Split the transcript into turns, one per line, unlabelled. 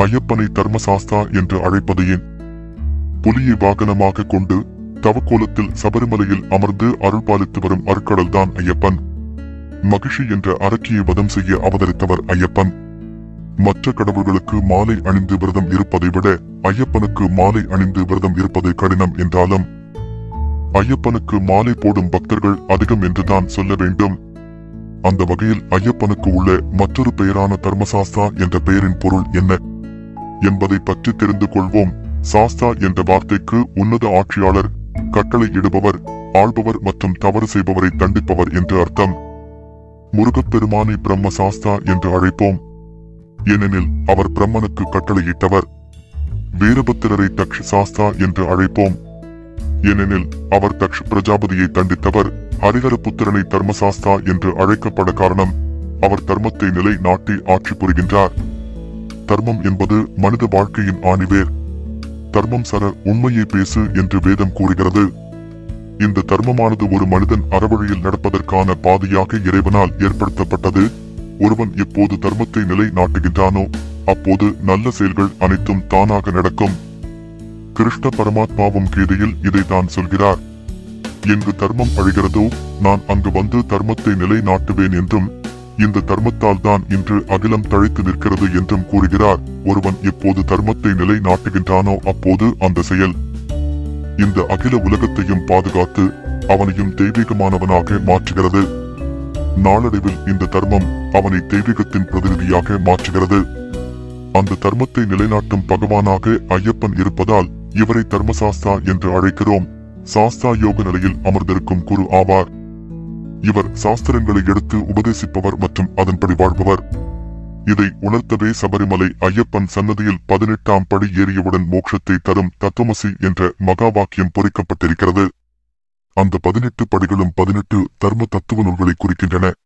ஐயப்பனை தர்மசாஸ்தா என்று அழைப்பது ஏன் புலியை வாகனமாக கொண்டு தவக்கோலத்தில் சபரிமலையில் அமர்ந்து அருள் பாலித்து வரும் அருட்கடல்தான் ஐயப்பன் மகிஷி என்ற அரக்கியை வதம் செய்ய அவதரித்தவர் ஐயப்பன் மற்ற கடவுள்களுக்கு மாலை அணிந்து விரதம் இருப்பதை விட ஐயப்பனுக்கு மாலை அணிந்து விரதம் இருப்பது கடினம் என்றாலும் ஐயப்பனுக்கு மாலை போடும் பக்தர்கள் அதிகம் என்றுதான் சொல்ல வேண்டும் அந்த வகையில் ஐயப்பனுக்கு உள்ள மற்றொரு பெயரான தர்மசாஸ்தா என்ற பெயரின் பொருள் என்ன என்பதை பற்றி தெரிந்து கொள்வோம் சாஸ்தா என்ற வார்த்தைக்கு உன்னத ஆட்சியாளர் கட்டளை இடுபவர் ஆள்பவர் மற்றும் தவறு செய்பவரை தண்டிப்பவர் என்று அர்த்தம் முருகப்பெருமானை பிரம்ம சாஸ்தா என்று அழைப்போம் ஏனெனில் அவர் பிரம்மனுக்கு கட்டளையிட்டவர் வீரபத்திரரை தக்ஷ சாஸ்தா என்று அழைப்போம் ஏனெனில் அவர் தக்ஷ பிரஜாபதியை தண்டித்தவர் ஹரிஹர புத்திரனை தர்மசாஸ்தா என்று அழைக்கப்பட காரணம் அவர் தர்மத்தை நிலை நாட்டி ஆட்சி புரிகின்றார் தர்மம் என்பது மனித வாழ்க்கையின் ஆணிவேர் தர்மம் சர உண்மையை பேசு என்று வேதம் கூறுகிறது இந்த தர்மமானது ஒரு மனிதன் அறவழியில் நடப்பதற்கான பாதையாக இறைவனால் ஏற்படுத்தப்பட்டது ஒருவன் எப்போது தர்மத்தை நிலை நாட்டுகின்றானோ அப்போது நல்ல செயல்கள் அனைத்தும் தானாக நடக்கும் கிருஷ்ண பரமாத்மாவும் கீதையில் இதைத்தான் சொல்கிறார் எங்கு தர்மம் அழிகிறதோ நான் அங்கு வந்து தர்மத்தை நிலை நாட்டுவேன் என்றும் இந்த தர்மத்தால் தான் இன்று அகிலம் தழைத்து நிற்கிறது என்றும் கூறுகிறார் ஒருவன் எப்போது தர்மத்தை நிலை நாட்டுகின்றானோ அப்போது அந்த செயல் இந்த அகில உலகத்தையும் பாதுகாத்து அவனையும் தெய்வீகமானவனாக மாற்றுகிறது நாளடைவில் இந்த தர்மம் அவனை தெய்வீகத்தின் பிரதிநிதியாக மாற்றுகிறது அந்த தர்மத்தை நிலைநாட்டும் பகவானாக ஐயப்பன் இருப்பதால் இவரை தர்மசாஸ்தா என்று அழைக்கிறோம் சாஸ்தா யோக நிலையில் அமர்ந்திருக்கும் குரு ஆவார் இவர் சாஸ்திரங்களை எடுத்து உபதேசிப்பவர் மற்றும் அதன்படி வாழ்பவர் இதை உணர்த்தவே சபரிமலை ஐயப்பன் சன்னதியில் பதினெட்டாம் படி ஏறியவுடன் மோட்சத்தை தரும் தத்துவமசி என்ற மகா வாக்கியம் பொறிக்கப்பட்டிருக்கிறது அந்த பதினெட்டு படிகளும் பதினெட்டு தர்ம தத்துவ நூல்களை குறிக்கின்றன